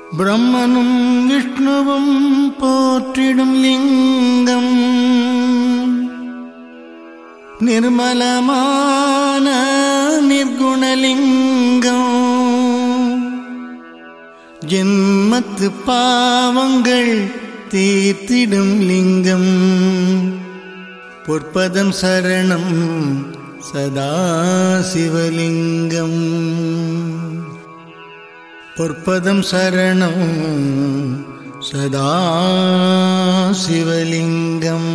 பிரம்மனும் விஷ்ணுவும் போற்றிடும் லிங்கம் நிர்மலமான நிர்குணலிங்கம் ஜென்மத்து பாவங்கள் தீர்த்திடும் லிங்கம் பொற்பதம் சரணம் சதா சிவலிங்கம் பொற்பதம் சரணம் சதா சிவலிங்கம்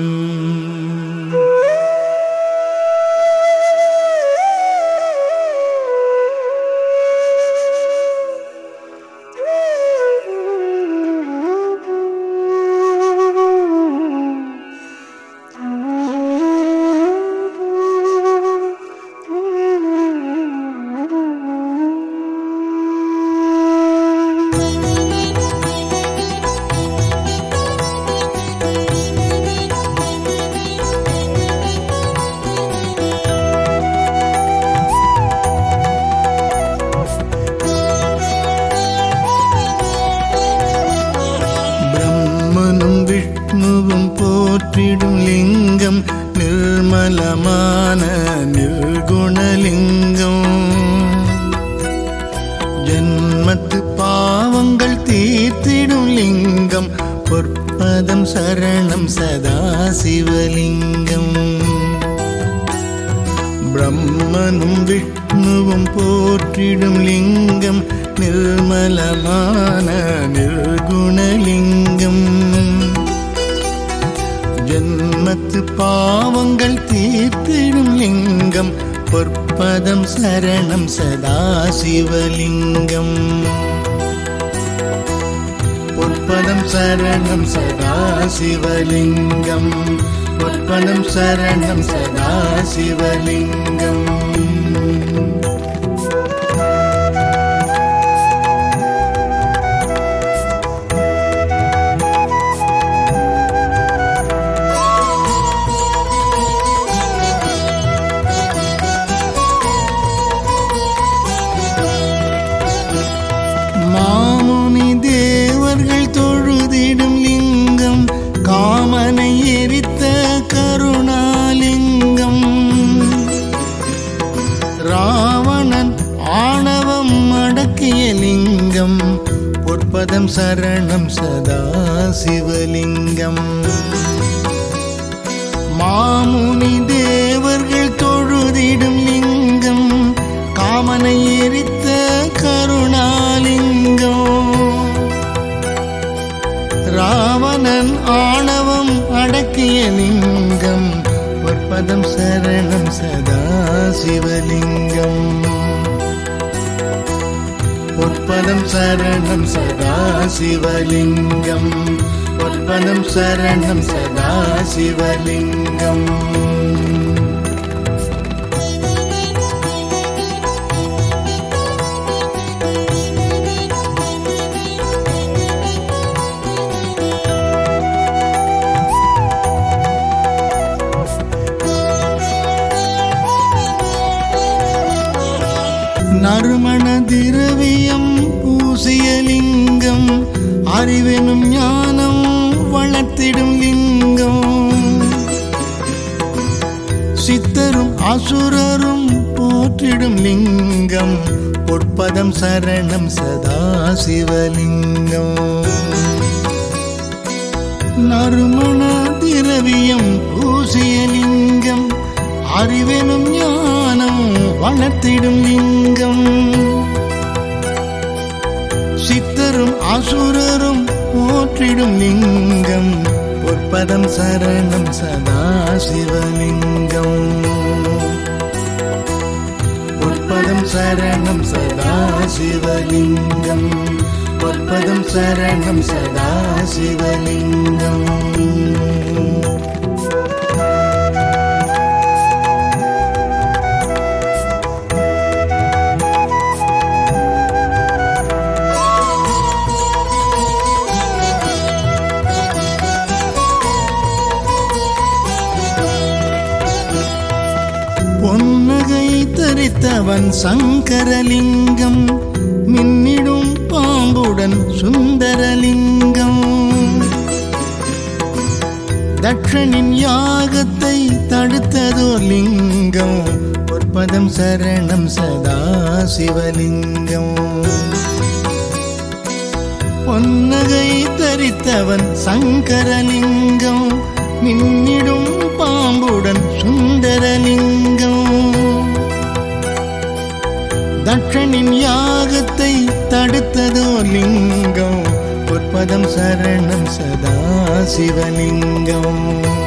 பிரம்மனும் விஷ்ணுவும் போற்றிடும் லிங்கம் நிர்மலமான நிர்குணலிங்கம் ஜன்மத்து பாவங்கள் தீர்த்திடும் லிங்கம் பொற்பதம் சரணம் சதா சிவலிங்கம் பிரம்மனும் விஷ்ணுவும் போற்றிடும் லிங்கம் நிர்மலமான நிர்குணலிங்கம் ஜன்மத்து பாவங்கள் தீர்த்திடும் லிங்கம் பொற்பதம் சரணம் சதா சிவலிங்கம் பொற்பதம் சரணம் சதா சிவலிங்கம் பொற்பதம் சரணம் சதா சிவலிங்கம் மாமுனி தேவர்கள் தொழுதிடும் லிங்கம் காமனை எரித்த கருணாலிங்கம் ராவணன் ஆணவம் அடக்கிய லிங்கம் பொற்பதம் சரணம் சதா சிவலிங்கம் மாமுனி தேவர்கள் தொழுதிடும் லிங்கம் காமனை எரித்த கருணாலிங்கம் ராவணன் ஆணவம் அடக்கிய லிங்கம் பொற்பதம் சரணம் சதா சிவலிங்கம் பொற்பதம் சரணம் சதா சிவலிங்கம் பொற்பதம் சரணம் சதா சிவலிங்கம் நறுமண திரவியம் பூசிய லிங்கம் அறிவெனும் ஞானம் வளர்த்திடும் லிங்கம் சித்தரும் அசுரரும் போற்றிடும் லிங்கம் பொற்பதம் சரணம் சதா சிவலிங்கம் நறுமண திரவியம் பூசிய லிங்கம் அறிவெனும் ஞானம் வளர்த்திடும் லிங்கம் சித்தரும் அசுரரும் போற்றிடும் லிங்கம் பொற்பதம் சரணம் சதா சிவலிங்கம் பொற்பதம் சரணம் சதா சிவலிங்கம் பொற்பதம் சரணம் சதா சிவலிங்கம் பொன்னகை தரித்தவன் சங்கரலிங்கம் மின்னிடும் பாம்புடன் சுந்தரலிங்கம் தட்சனின் யாகத்தை தடுத்ததோர் லிங்கம் பொற்பதம் சரணம் சதா சிவலிங்கம் பொன்னகை தரித்தவன் சங்கரலிங்கம் மின்னிடும் பாம்புடன் சுந்தரலிங்கம் தட்சனின் யாகத்தை தடுத்ததோ லிங்கம் பொற்பதம் சரணம் சதா சிவலிங்கம்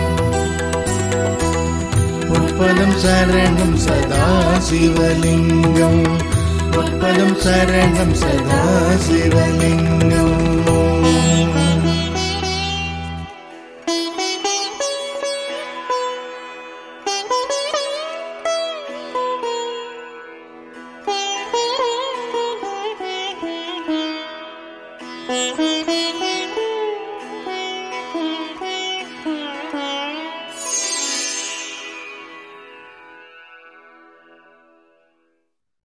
பொற்பதம் சரணம் சதா சிவலிங்கம் பொற்பதம் சரணம் சதா சிவலிங்கம் Thank you.